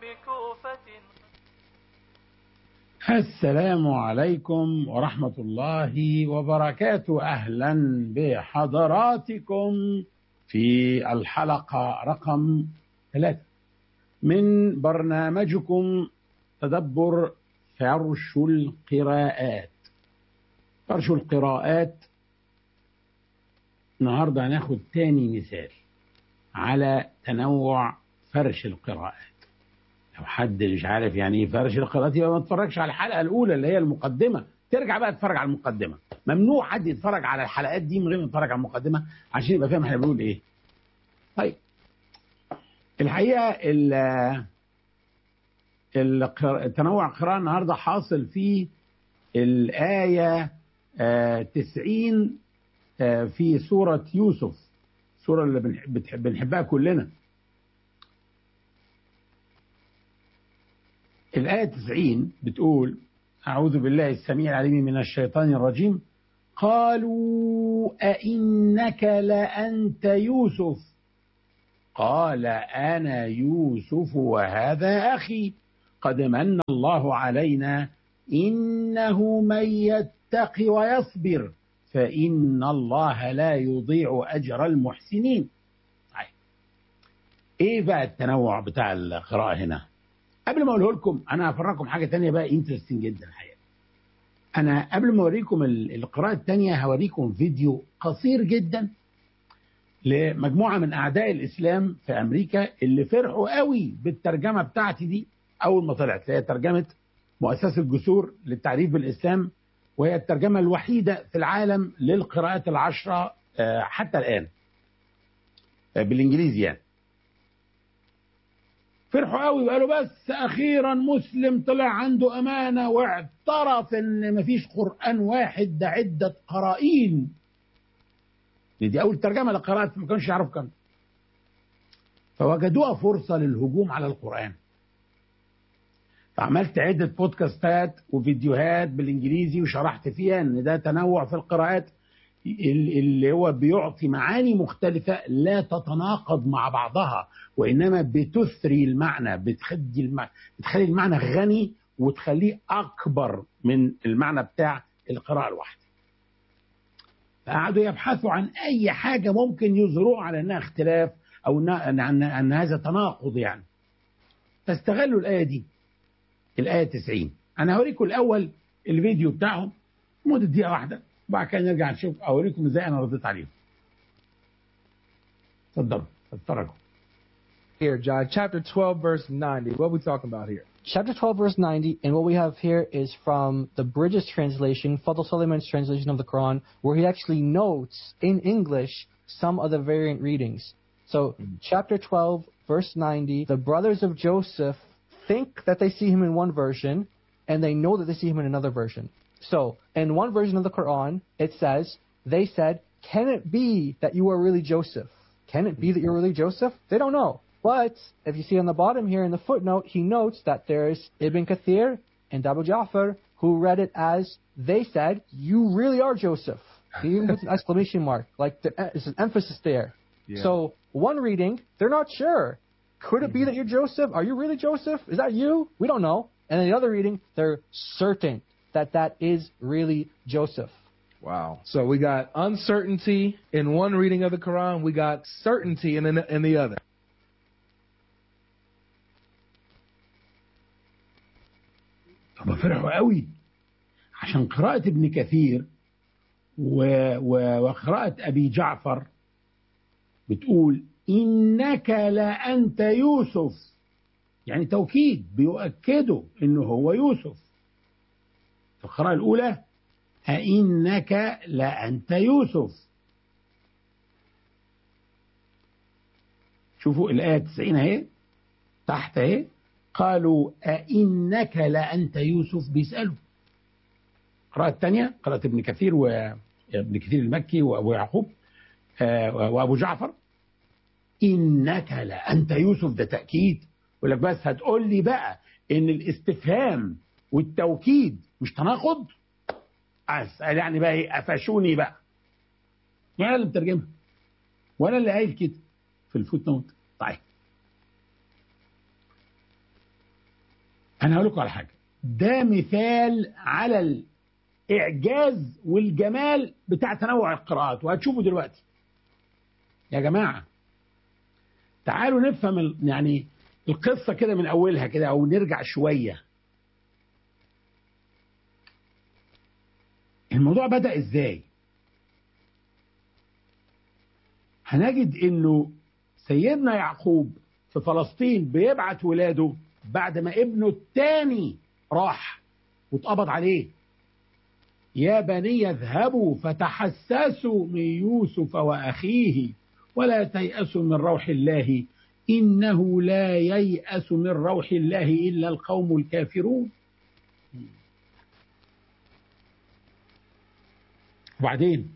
بكوفة السلام عليكم ورحمة الله وبركاته أهلا بحضراتكم في الحلقة رقم ثلاثة من برنامجكم تدبر فرش القراءات فرش القراءات النهاردة هناخد تاني مثال على تنوع فرش القراءات لو حد مش عارف يعني ايه فرش القراءات يبقى ما تتفرجش على الحلقة الأولى اللي هي المقدمة ترجع بقى تتفرج على المقدمة ممنوع حد يتفرج على الحلقات دي من غير ما يتفرج على المقدمة عشان يبقى فاهم احنا بنقول ايه طيب الحقيقة ال التنوع القراءة النهاردة حاصل في الآية تسعين في سورة يوسف السورة اللي بنحب بنحبها كلنا الآية 90 بتقول أعوذ بالله السميع العليم من الشيطان الرجيم قالوا أئنك لأنت يوسف قال أنا يوسف وهذا أخي قد من الله علينا إنه من يتق ويصبر فإن الله لا يضيع أجر المحسنين طيب. إيه بقى التنوع بتاع القراءة هنا قبل ما أقوله لكم أنا هفرجكم حاجة تانية بقى انترستنج جدا الحقيقة أنا قبل ما أوريكم القراءة التانية هوريكم فيديو قصير جدا لمجموعة من أعداء الإسلام في أمريكا اللي فرحوا قوي بالترجمة بتاعتي دي أول ما طلعت هي ترجمة مؤسسة الجسور للتعريف بالإسلام وهي الترجمة الوحيدة في العالم للقراءات العشرة حتى الآن بالإنجليزي يعني فرحوا قوي وقالوا بس أخيرا مسلم طلع عنده أمانة واعترف إن مفيش قرآن واحد ده عدة قرائين دي أول ترجمة للقراءات ما كانوش يعرفوا كم فوجدوها فرصة للهجوم على القرآن فعملت عدة بودكاستات وفيديوهات بالإنجليزي وشرحت فيها إن ده تنوع في القراءات اللي هو بيعطي معاني مختلفة لا تتناقض مع بعضها وإنما بتثري المعنى بتخلي المعنى, بتخلي المعنى غني وتخليه أكبر من المعنى بتاع القراءة الواحدة فقعدوا يبحثوا عن أي حاجة ممكن يظهروها على أنها اختلاف أو أن, أن, أن هذا تناقض يعني فاستغلوا الآية دي الآية 90 أنا هوريكم الأول الفيديو بتاعهم مدة دقيقة واحدة وبعد كده نرجع نشوف أوريكم إزاي أنا رديت عليهم اتفضلوا اتفرجوا Here, John, chapter 12, verse 90. What are we talking about here? Chapter 12, verse 90, and what we have here is from the British translation, Fadl Suleiman's translation of the Quran, where he actually notes in English some of the variant readings. So, chapter 12, verse 90, the brothers of Joseph think that they see him in one version, and they know that they see him in another version. So, in one version of the Quran, it says, they said, Can it be that you are really Joseph? Can it be that you're really Joseph? They don't know. But if you see on the bottom here in the footnote, he notes that there's Ibn Kathir and Abu Ja'far who read it as, They said, You really are Joseph. He even puts an exclamation mark. Like, there's an emphasis there. Yeah. So, one reading, they're not sure. Could it be that you're Joseph? Are you really Joseph? Is that you? We don't know. And in the other reading, they're certain that that is really Joseph. Wow. So we got uncertainty in one reading of the Quran, we got certainty in, in, in the other. طب فرحوا قوي عشان قراءة ابن كثير و... و... وقراءة أبي جعفر بتقول إنك لأنت يوسف يعني توكيد بيؤكدوا إنه هو يوسف في القراءة الأولى أئنك لأنت يوسف شوفوا الآية 90 أهي تحت أهي قالوا أئنك لأنت يوسف بيسألوا القراءة الثانية قراءة ابن كثير وابن كثير المكي وأبو يعقوب وأبو جعفر إنك لأنت يوسف ده تأكيد يقول لك بس هتقول لي بقى إن الاستفهام والتوكيد مش تناقض أسأل يعني بقى إيه قفشوني بقى وأنا اللي مترجمها وأنا اللي قايل كده في الفوت نوت طيب انا هقول لكم على حاجه ده مثال على الاعجاز والجمال بتاع تنوع القراءات وهتشوفوا دلوقتي يا جماعه تعالوا نفهم ال- يعني القصه كده من اولها كده او نرجع شويه الموضوع بدا ازاي هنجد انه سيدنا يعقوب في فلسطين بيبعت ولاده بعد ما ابنه الثاني راح واتقبض عليه يا بني اذهبوا فتحسسوا من يوسف واخيه ولا تيأسوا من روح الله إنه لا ييأس من روح الله إلا القوم الكافرون وبعدين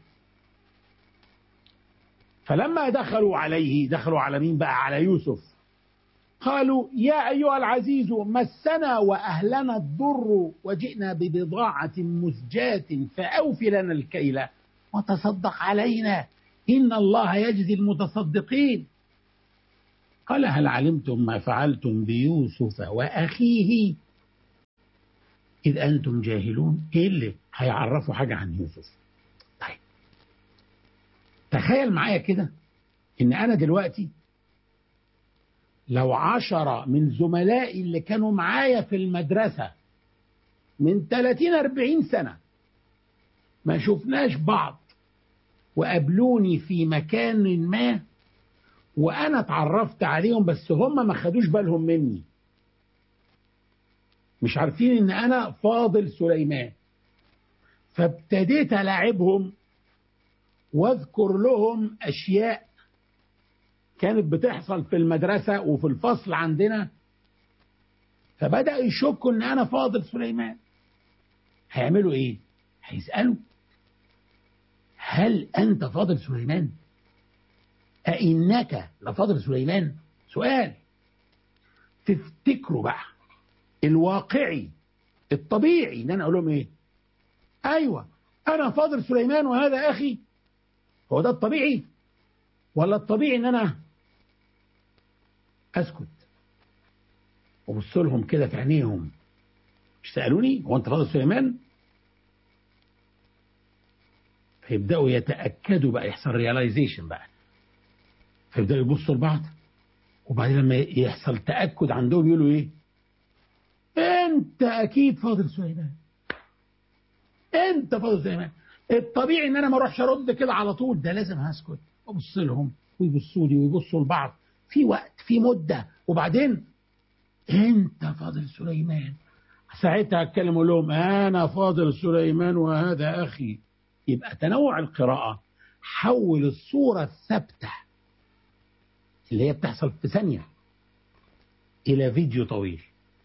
فلما دخلوا عليه دخلوا على مين بقى على يوسف قالوا يا أيها العزيز مسنا وأهلنا الضر وجئنا ببضاعة مزجاة فأوف لنا الكيل وتصدق علينا إن الله يجزي المتصدقين قال هل علمتم ما فعلتم بيوسف وأخيه إذ أنتم جاهلون إيه اللي هيعرفوا حاجة عن يوسف طيب تخيل معايا كده إن أنا دلوقتي لو عشرة من زملائي اللي كانوا معايا في المدرسة من 30 40 سنة ما شفناش بعض وقابلوني في مكان ما وانا اتعرفت عليهم بس هم ما خدوش بالهم مني مش عارفين ان انا فاضل سليمان فابتديت العبهم واذكر لهم اشياء كانت بتحصل في المدرسة وفي الفصل عندنا فبدأوا يشكوا ان انا فاضل سليمان هيعملوا ايه هيسألوا هل أنت فاضل سليمان أئنك لفاضل سليمان سؤال تفتكروا بقى الواقعي الطبيعي ان انا اقول لهم ايه ايوه انا فاضل سليمان وهذا اخي هو ده الطبيعي ولا الطبيعي ان انا اسكت وابص لهم كده في عينيهم مش سالوني هو انت فاضل سليمان فيبداوا يتاكدوا بقى يحصل ريلايزيشن بقى فيبداوا يبصوا لبعض وبعدين لما يحصل تاكد عندهم يقولوا ايه انت اكيد فاضل سليمان انت فاضل سليمان الطبيعي ان انا ما اروحش ارد كده على طول ده لازم هسكت وابص لهم ويبصوا لي ويبصوا لبعض في وقت في مده وبعدين انت فاضل سليمان ساعتها اتكلم اقول لهم انا فاضل سليمان وهذا اخي يبقى تنوع القراءه حول الصوره الثابته اللي هي بتحصل في ثانيه الى فيديو طويل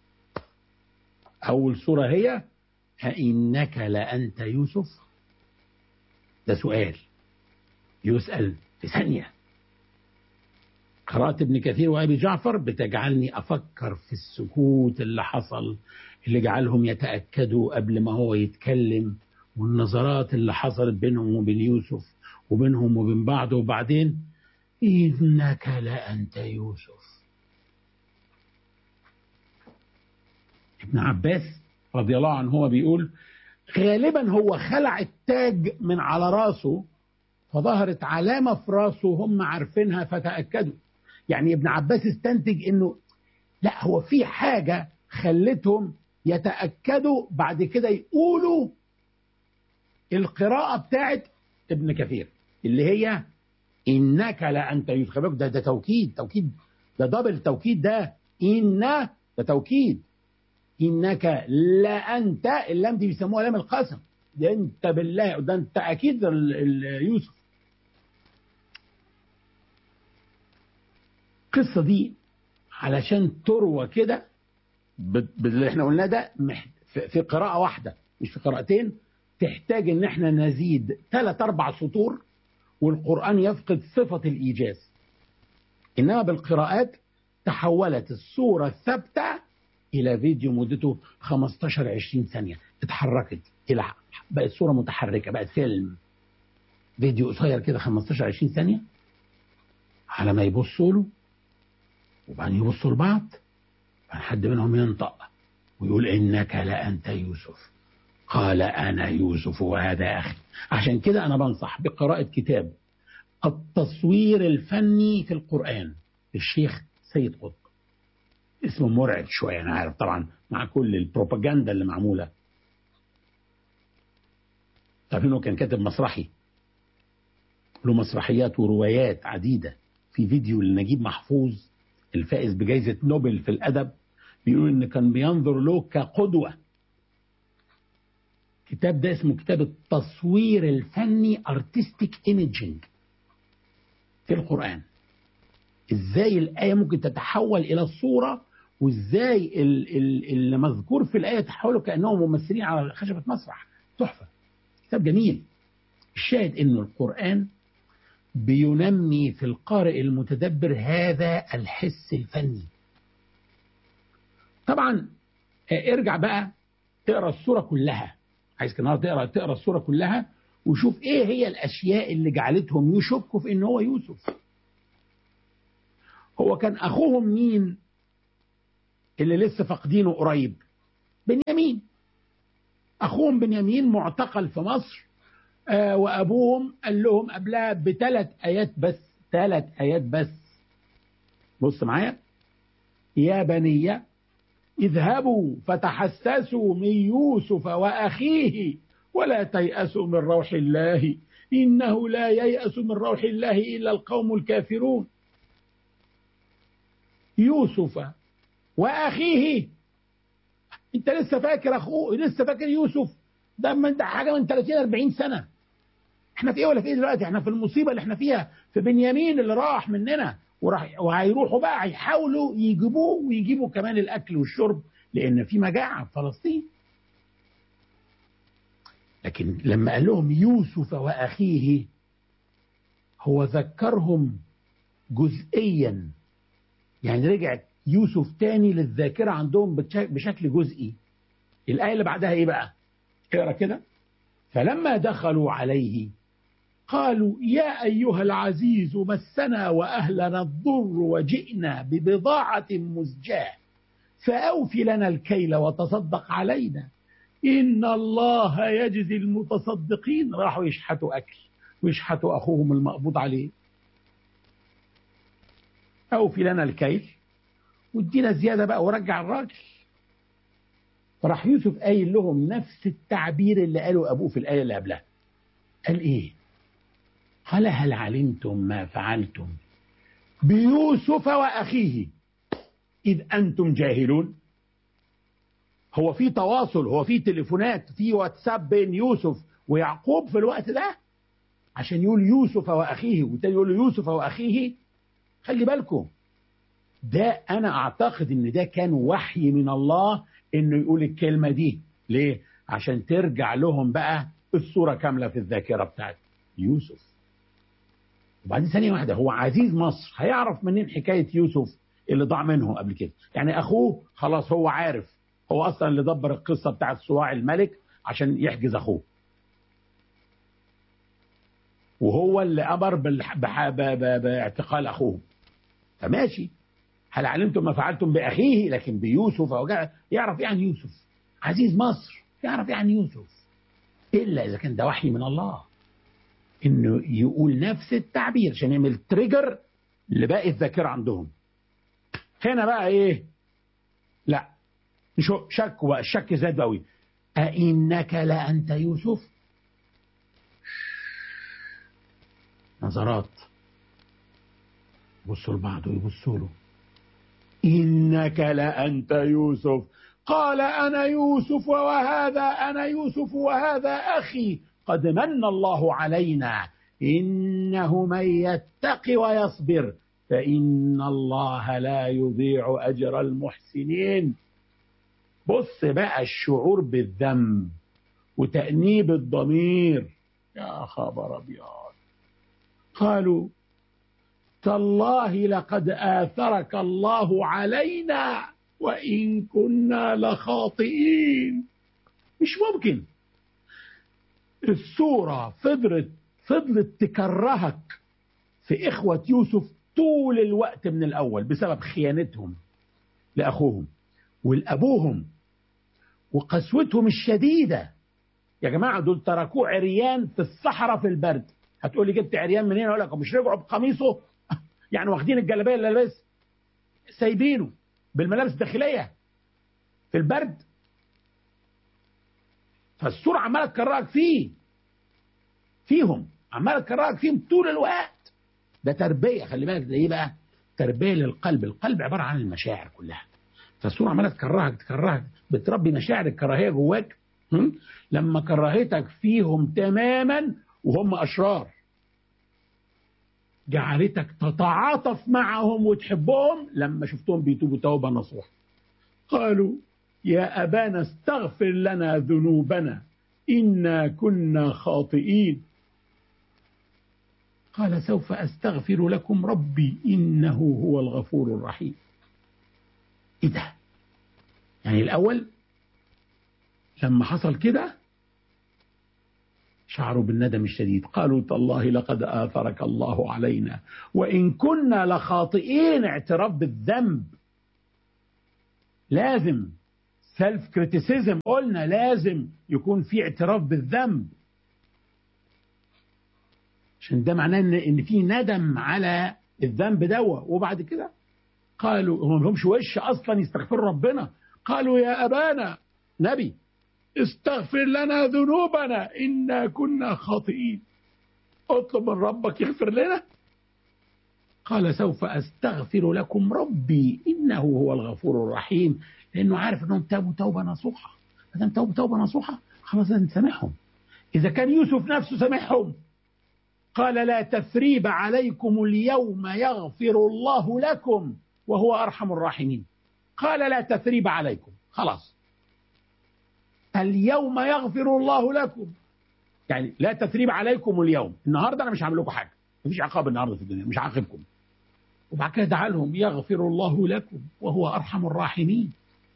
أول صورة هي أئنك لأنت يوسف ده سؤال يسأل في ثانية قراءة ابن كثير وأبي جعفر بتجعلني أفكر في السكوت اللي حصل اللي جعلهم يتأكدوا قبل ما هو يتكلم والنظرات اللي حصلت بينهم وبين يوسف وبينهم وبين بعض وبعدين إنك لأنت يوسف ابن عباس رضي الله عنه هو بيقول غالبا هو خلع التاج من على راسه فظهرت علامة في راسه هم عارفينها فتأكدوا يعني ابن عباس استنتج انه لا هو في حاجة خلتهم يتأكدوا بعد كده يقولوا القراءة بتاعت ابن كثير اللي هي إنك لأنت يوسف ده ده توكيد توكيد ده دبل توكيد ده إن ده توكيد انك لا انت اللام دي بيسموها لام القسم ده انت بالله ده انت اكيد ال- ال- يوسف القصه دي علشان تروى كده ب- باللي احنا قلناه ده مح- في في قراءه واحده مش في قراءتين تحتاج ان احنا نزيد ثلاث اربع سطور والقران يفقد صفه الايجاز انما بالقراءات تحولت الصوره الثابته الى فيديو مدته 15 20 ثانيه اتحركت الى بقت صوره متحركه بقت فيلم فيديو قصير كده 15 20 ثانيه على ما يبصوا له وبعدين يبصوا لبعض بعدين حد منهم ينطق ويقول إنك لأنت يوسف قال أنا يوسف وهذا أخي عشان كده أنا بنصح بقراءة كتاب التصوير الفني في القرآن الشيخ سيد قطب اسمه مرعب شوية أنا عارف طبعا مع كل البروباجندا اللي معمولة تعرفين انه كان كاتب مسرحي له مسرحيات وروايات عديدة في فيديو لنجيب محفوظ الفائز بجائزة نوبل في الأدب بيقول إن كان بينظر له كقدوة الكتاب ده اسمه كتاب التصوير الفني ارتستيك ايميجينج في القرآن ازاي الآية ممكن تتحول إلى الصورة وازاي ال- ال- اللي مذكور في الآية تحولوا كأنهم ممثلين على خشبة مسرح تحفة كتاب جميل الشاهد انه القرآن بينمي في القارئ المتدبر هذا الحس الفني طبعا آه، ارجع بقى تقرا السوره كلها عايز النهارده تقرا تقرا السوره كلها وشوف ايه هي الاشياء اللي جعلتهم يشكوا في ان هو يوسف هو كان اخوهم مين اللي لسه فاقدينه قريب بنيامين اخوهم بنيامين معتقل في مصر آه وابوهم قال لهم قبلها بثلاث ايات بس ثلاث ايات بس بص معايا يا بني اذهبوا فتحسسوا من يوسف واخيه ولا تيأسوا من روح الله انه لا ييأس من روح الله الا القوم الكافرون يوسف واخيه انت لسه فاكر اخوه لسه فاكر يوسف ده من ده حاجه من 30 40 سنه احنا في ايه ولا في ايه دلوقتي احنا في المصيبه اللي احنا فيها في بنيامين اللي راح مننا وراح وهيروحوا بقى هيحاولوا يجيبوه ويجيبوا كمان الاكل والشرب لان في مجاعه في فلسطين لكن لما قال لهم يوسف واخيه هو ذكرهم جزئيا يعني رجع يوسف تاني للذاكره عندهم بتش- بشكل جزئي الايه اللي بعدها ايه بقى اقرا كده فلما دخلوا عليه قالوا يا أيها العزيز مسنا وأهلنا الضر وجئنا ببضاعة مزجاة فأوف لنا الكيل وتصدق علينا إن الله يجزي المتصدقين راحوا يشحتوا أكل ويشحتوا أخوهم المقبوض عليه أوف لنا الكيل وادينا زيادة بقى ورجع الراجل فراح يوسف قايل لهم نفس التعبير اللي قاله أبوه في الآية اللي قبلها قال إيه قال هل علمتم ما فعلتم بيوسف وأخيه إذ أنتم جاهلون هو في تواصل هو في تليفونات في واتساب بين يوسف ويعقوب في الوقت ده عشان يقول يوسف وأخيه والتاني يقول له يوسف وأخيه خلي بالكم ده أنا أعتقد إن ده كان وحي من الله إنه يقول الكلمة دي ليه؟ عشان ترجع لهم بقى الصورة كاملة في الذاكرة بتاعت يوسف وبعدين ثانية واحدة هو عزيز مصر هيعرف منين حكاية يوسف اللي ضاع منهم قبل كده يعني أخوه خلاص هو عارف هو أصلا اللي دبر القصة بتاعت صواع الملك عشان يحجز أخوه وهو اللي أمر بالح- بح- ب- ب- باعتقال أخوه فماشي هل علمتم ما فعلتم بأخيه لكن بيوسف أو جا- يعرف يعني يوسف عزيز مصر يعرف يعني يوسف إلا إذا كان ده وحي من الله انه يقول نفس التعبير عشان يعمل تريجر لباقي الذاكره عندهم هنا بقى ايه لا مش هو- شك بقى الشك زاد قوي أئنك لأنت يوسف نظرات بصوا لبعض ويبصوا له إنك لأنت يوسف قال أنا يوسف وهذا أنا يوسف وهذا أخي قد من الله علينا إنه من يتق ويصبر فإن الله لا يضيع أجر المحسنين بص بقى الشعور بالذنب وتأنيب الضمير يا خبر أبيض قالوا تالله لقد آثرك الله علينا وإن كنا لخاطئين مش ممكن السورة فضلت فضلت تكرهك في إخوة يوسف طول الوقت من الأول بسبب خيانتهم لأخوهم والأبوهم وقسوتهم الشديدة يا جماعة دول تركوه عريان في الصحراء في البرد هتقول لي جبت عريان منين اقول لك مش رجعوا بقميصه يعني واخدين الجلابيه اللي لابس سايبينه بالملابس الداخليه في البرد فالسورة عمالة تكرهك فيه فيهم عمالة تكرهك فيهم طول الوقت ده تربية خلي بالك ده ايه بقى تربية للقلب القلب عبارة عن المشاعر كلها فالسورة عمالة تكرهك تكرهك بتربي مشاعر الكراهية جواك هم؟ لما كرهتك فيهم تماما وهم أشرار جعلتك تتعاطف معهم وتحبهم لما شفتهم بيتوبوا توبة نصوحة قالوا يا أبانا استغفر لنا ذنوبنا إنا كنا خاطئين قال سوف أستغفر لكم ربي إنه هو الغفور الرحيم إيه ده يعني الأول لما حصل كده شعروا بالندم الشديد قالوا تالله لقد آثرك الله علينا وإن كنا لخاطئين اعتراف بالذنب لازم سيلف كريتيسيزم قلنا لازم يكون في اعتراف بالذنب عشان ده معناه ان ان في ندم على الذنب دوا وبعد كده قالوا هم لهمش وش اصلا يستغفروا ربنا قالوا يا ابانا نبي استغفر لنا ذنوبنا انا كنا خاطئين اطلب من ربك يغفر لنا قال سوف استغفر لكم ربي انه هو الغفور الرحيم لانه عارف انهم تابوا توبه نصوحه ما دام تابوا توبه نصوحه خلاص نسامحهم اذا كان يوسف نفسه سامحهم قال لا تثريب عليكم اليوم يغفر الله لكم وهو ارحم الراحمين قال لا تثريب عليكم خلاص اليوم يغفر الله لكم يعني لا تثريب عليكم اليوم النهارده انا مش هعمل لكم حاجه مفيش عقاب النهارده في الدنيا مش هعاقبكم وبعد كده دعا لهم يغفر الله لكم وهو ارحم الراحمين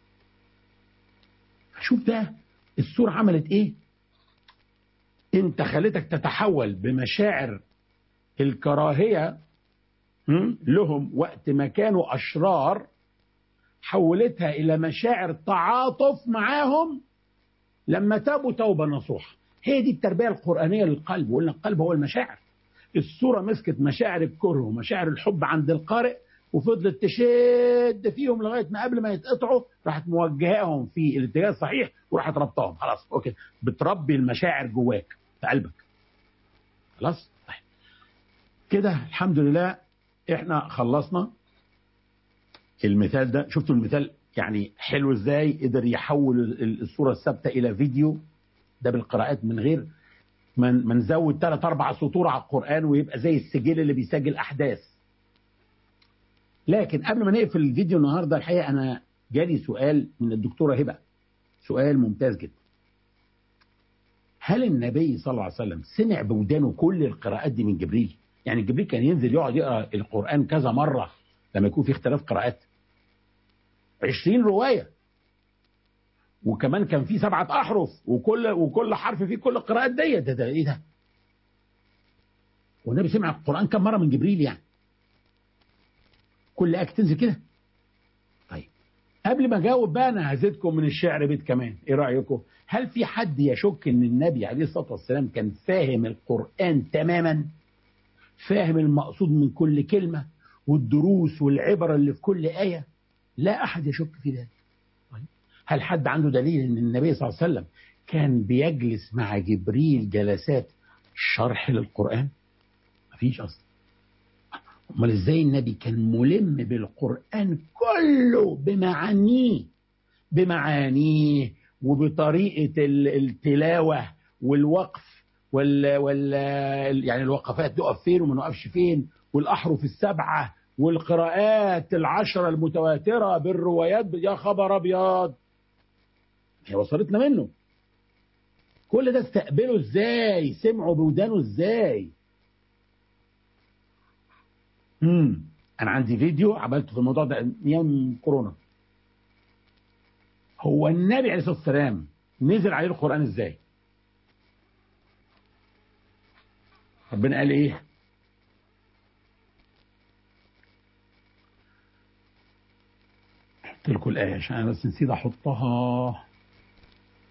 شوف ده السورة عملت ايه انت خلتك تتحول بمشاعر الكراهية لهم وقت ما كانوا أشرار حولتها إلى مشاعر تعاطف معاهم لما تابوا توبة نصوحة هي دي التربية القرآنية للقلب وقلنا القلب هو المشاعر السورة مسكت مشاعر الكره ومشاعر الحب عند القارئ وفضلت تشد فيهم لغايه ما قبل ما يتقطعوا راحت موجهاهم في الاتجاه الصحيح وراحت ربطهم خلاص اوكي بتربي المشاعر جواك في قلبك خلاص طيب كده الحمد لله احنا خلصنا المثال ده شفتوا المثال يعني حلو ازاي قدر يحول الصوره الثابته الى فيديو ده بالقراءات من غير من من نزود ثلاث اربع سطور على القران ويبقى زي السجل اللي بيسجل احداث لكن قبل ما نقفل الفيديو النهارده الحقيقه انا جالي سؤال من الدكتوره هبه سؤال ممتاز جدا هل النبي صلى الله عليه وسلم سمع بودانه كل القراءات دي من جبريل يعني جبريل كان ينزل يقعد يقرا القران كذا مره لما يكون في اختلاف قراءات 20 روايه وكمان كان في سبعه احرف وكل وكل حرف فيه كل القراءات دي ده, ده ايه ده والنبي سمع القران كم مره من جبريل يعني كل آية تنزل كده طيب قبل ما اجاوب بقى انا هزيدكم من الشعر بيت كمان ايه رايكم هل في حد يشك ان النبي عليه الصلاه والسلام كان فاهم القران تماما فاهم المقصود من كل كلمه والدروس والعبر اللي في كل ايه لا احد يشك في ذلك طيب. هل حد عنده دليل ان النبي صلى الله عليه وسلم كان بيجلس مع جبريل جلسات شرح للقران مفيش اصلا امال ازاي النبي كان ملم بالقران كله بمعانيه بمعانيه وبطريقه التلاوه والوقف وال, وال يعني الوقفات تقف فين وما نقفش فين والاحرف السبعه والقراءات العشره المتواتره بالروايات يا خبر ابيض هي وصلتنا منه كل ده استقبله ازاي سمعوا بودانه ازاي امم انا عندي فيديو عملته في الموضوع ده ايام كورونا هو النبي عليه الصلاه والسلام نزل عليه القران ازاي ربنا قال ايه احط لكم الايه عشان انا بس نسيت احطها